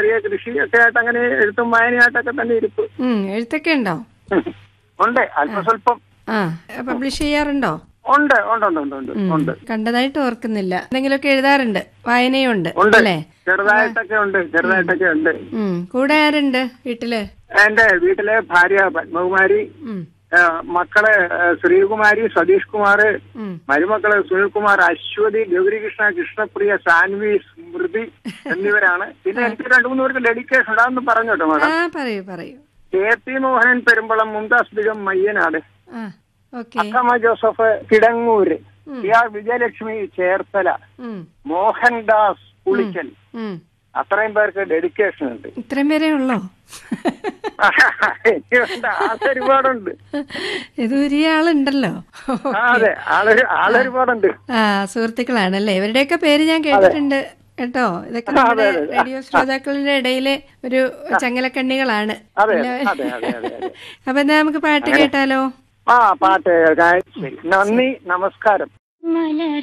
ചെറിയ കൃഷിയൊക്കെ ആയിട്ട് അങ്ങനെ എഴുത്തും വായനയായിട്ടൊക്കെ തന്നെ ഇരിപ്പ് ഉം, എഴുത്തൊക്കെ ഉണ്ടോ ഉണ്ട് അല്പസ്വല്പം ആ പബ്ലിഷ് ചെയ്യാറുണ്ടോ ഉണ്ട് ഉണ്ട് ഉണ്ട് ഉണ്ട് ഉണ്ട് ഉം, ഉണ്ട് കണ്ടതായിട്ട് ഓർക്കുന്നില്ല എന്തെങ്കിലുമൊക്കെ എഴുതാറുണ്ട് വായനയുണ്ട് ഉണ്ട് അല്ലേ ചെറുതായിട്ടൊക്കെ ഉണ്ട് ചെറുതായിട്ടൊക്കെ ഉണ്ട് ഉം, കൂടെ ആരുണ്ട് വീട്ടില് എന്റെ വീട്ടിലെ ഭാര്യ പത്മകുമാരി ഉം, ആ, മക്കള് ആ, ശ്രീകുമാരി സതീഷ് കുമാർ ഉം. മരുമക്കള് സുനിൽകുമാർ അശ്വതി ഗൗരികൃഷ്ണ കൃഷ്ണപ്രിയ സാൻവി സ്മൃതി എന്നിവരാണ് പിന്നെ എനിക്ക് രണ്ടു മൂന്ന് പേർക്ക് ഡെഡിക്കേഷൻ ഉണ്ടാകുന്നു പറഞ്ഞു കേട്ടോ ആ മാഡം പറയൂ പറയൂ കെ പി മോഹനൻ പെരുമ്പളം മുംതാസ് ബിഗം മയ്യനാട് ആ okay Akkamma Joseph Kidangoor P R Vijayalakshmi Cherthala ഉം, മോഹൻദാസ് പുളിക്കൽ ഉം. അത്രയും പേർക്ക് ഡെഡിക്കേഷൻ ഉണ്ട് ഇത്രയും പേരേ ഉള്ളോ എനിക്കുണ്ട് ആളൊരുപാടുണ്ട് ഇത് വലിയ ആളുണ്ടല്ലോ ആ, അതെ ആളൊരു ആളൊരുപാടുണ്ട് ആ സുഹൃത്തുക്കളാണല്ലേ ഇവരുടെയൊക്കെ പേര് ഞാൻ കേട്ടിട്ടുണ്ട് കേട്ടോ ഇതൊക്കെ നമ്മുടെ റേഡിയോ ശ്രോതാക്കളുടെ ഇടയിലെ ഒരു ചങ്ങലക്കണ്ണികളാണ് അതെ എല്ലാവരും. അതെ അതെ അതെ അതെ അപ്പൊ എന്നാ നമുക്ക് പാട്ട് കേട്ടാലോ ആ പാട്ട് കേൾക്കാൻ ശരി നന്ദി നമസ്കാരം മലർ